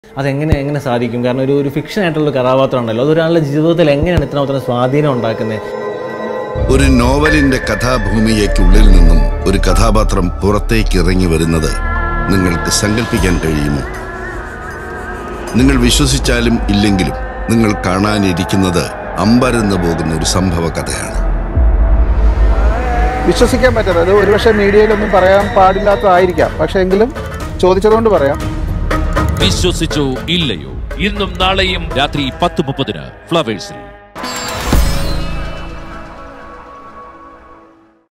അതെങ്ങനെ എങ്ങനെ സാധിക്കും കാരണം ഒരു ഒരു ഫിക്ഷൻ ആയിട്ടുള്ള കഥാപാത്രം ഉണ്ടല്ലോ അത് ഒരാളുടെ ജീവിതത്തിൽ എങ്ങനെയാണ് ഇത്രമാത്രം സ്വാധീനം ഉണ്ടാക്കുന്നത് ഒരു നോവലിന്റെ കഥാഭൂമിയേക്കുള്ളിൽ നിന്നും ഒരു കഥാപാത്രം പുറത്തേക്ക് ഇറങ്ങി വരുന്നത് നിങ്ങൾക്ക് സങ്കല്പിക്കാൻ കഴിയുമോ നിങ്ങൾ വിശ്വസിച്ചാലും ഇല്ലെങ്കിലും നിങ്ങൾ കാണാനിരിക്കുന്നത് അമ്പരന്ന് പോകുന്ന ഒരു സംഭവ കഥയാണ് വിശ്വസിക്കാൻ പറ്റാത്ത അത് ഒരുപക്ഷെ മീഡിയയിലൊന്നും പറയാൻ പാടില്ലാത്തതായിരിക്കാം പക്ഷെ എങ്കിലും ചോദിച്ചതുകൊണ്ട് പറയാം വിശ്വസിച്ചോ ഇല്ലയോ ഇന്നും നാളെയും രാത്രി പത്ത് മുപ്പതിന് ഫ്ലവേഴ്സിൽ